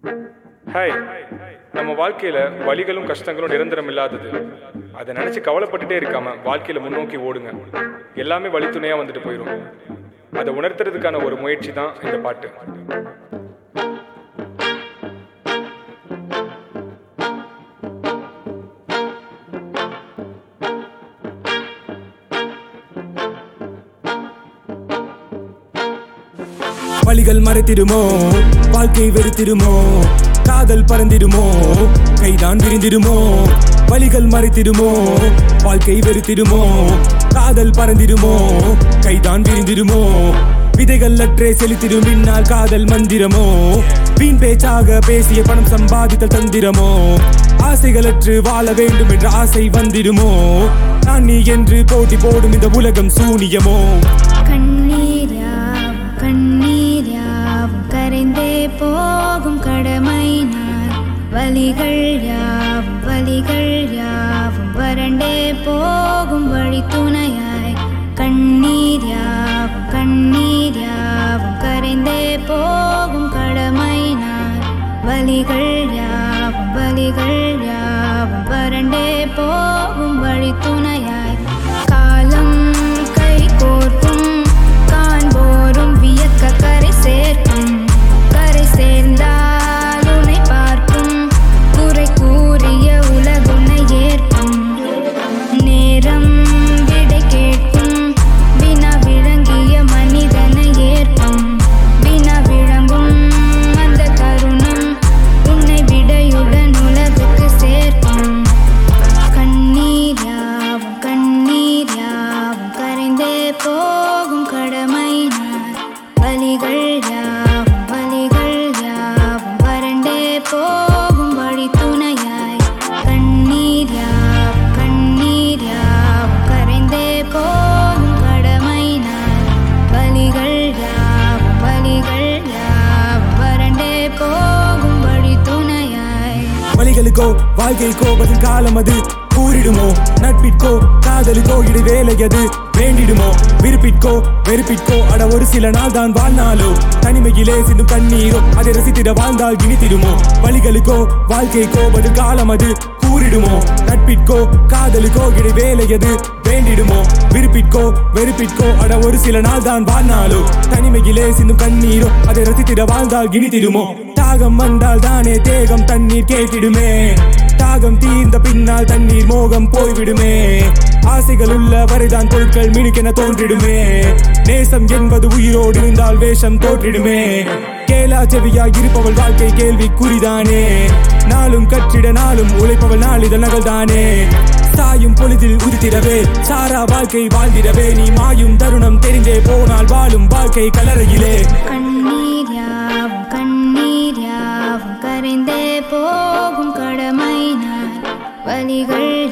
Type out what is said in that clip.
hi நம்ம வாழ்க்கையில வலிகளும் கஷ்டங்களும் நிரந்தரம் இல்லாதது அதை நினைச்சு கவலைப்பட்டுட்டே இருக்காம வாழ்க்கையில முன்னோக்கி ஓடுங்க எல்லாமே வழி துணையா வந்துட்டு போயிடும் அதை உணர்த்துறதுக்கான ஒரு முயற்சி தான் இந்த பாட்டு வழிகள் மறைத்திடுமோ வாழ்க்கை வெறுத்திடுமோ காதல் பறந்திடுமோ கைதான் விரிந்திடுமோ வழிகள் மறைத்திடுமோ வாழ்க்கை வெறுத்திடுமோ காதல் பறந்திடுமோ கைதான் விரிந்திடுமோ விதைகள் அற்றே செலுத்திடும் பின்னால் காதல் மந்திரமோ வீண் பேச்சாக பேசிய பணம் சம்பாதித்தல் தந்திரமோ ஆசைகளற்று வாழ வேண்டும் என்ற ஆசை வந்திடுமோ நான் நீ என்று போட்டி போடும் இந்த உலகம் சூனியமோ கண்ணீர் யாவும் கண்ணீர் யாவும் கரைந்தே போகும் கடமை நான் வலிகள் யாவும் வலிகள் யாவும் வறண்டே போகும் வழி துணையாய் கண்ணீர் யாவும் கண்ணீர் யாவும் கரைந்தே போகும் கடமை நான் வலிகள் யாவும் வலிகள் யாவும் வறண்டே போகும் வழி துணையாய் காலம் கை கோர்க்கும் காண்போரும் வியக்க கரை சேர்க்கும் கரை சேர்ந்தால் உன்னை பார்க்கும் குறை கூறிய உலகுனை ஏற்கும் நேரம் விடை கேட்கும் வினா விளங்கிய மனிதனை ஏற்கும் வினா விளங்கும் அந்த தருணம் உன்னை விடையுடன் உலகுக்கு சேர்க்கும் கண்ணீர் யாவும் கண்ணீர் யாவும் கரைந்தே போகும் கடமை நான் வலிகள் யாவும் வலிகள் யாவும் வறண்டே போகும் வழி துணையாய் கண்ணீர் யாவும் கண்ணீர் யாவும் கரைந்தே போகும் கடமை நான் வலிகள் யாவும் வலிகள் யாவும் வறண்டே போகும் வழி துணையாய் வழிகளுக்கோ வாழ்க்கைக்கோ பதில் காலம் அது கூறிடுமோ நட்பிற்கோ காதலுக்கோ இடு வேலையது வேண்டிடுமோ விருப்பிற்கோ வெறுப்பிற்கோ அட ஒரு சில நாள் தான் வாழ்நாளோ தனிமையிலே சிந்தும் கண்ணீரோ அதை ரசித்திட வாழ்ந்தால் இனித்திடுமோ வழிகளுக்கோ வாழ்க்கைக்கோ பதில் காலம் அது கூறிடுமோ நட்பிற்கோ காதலுக்கோ இடு வேலையது வேண்டிடுமோ விருப்பிற்கோ வெறுப்பிற்கோ அட ஒரு சில நாள் தான் வாழ்நாளோ தனிமையிலே சிந்தும் கண்ணீரோ அதை ரசித்திட வாழ்ந்தால் இனித்திடுமோ தாகம் வந்தால் தானே தேகம் தண்ணீர் கேட்டிடுமே தாகம் தீர்ந்த பின்னால் தண்ணீர் மோகம் போய்விடுமே ஆசைகள் உள்ள வரைதான் பொருட்கள் மினுக்கென தோன்றிடுமே நேசம் என்பது உயிரோடு இருந்தால் வேஷம் தோற்றிடுமே கேளா செவியாய் இருப்பவள் வாழ்க்கை கேள்வி குறிதானே நாளும் கற்றிட நாளும் உழைப்பவள் நாளிதழ் நகல்தானே சாயும் பொழுதில் உதித்திடவே சாரா வாழ்க்கை வாழ்ந்திடவே நீ மாயும் தருணம் தெரிந்தே போனால் வாழும் வாழ்க்கை கலரையிலே கண்ணீர் யாவும் கண்ணீர் யாவும் கரைந்தே போகும் கடமை நான் வலிகள்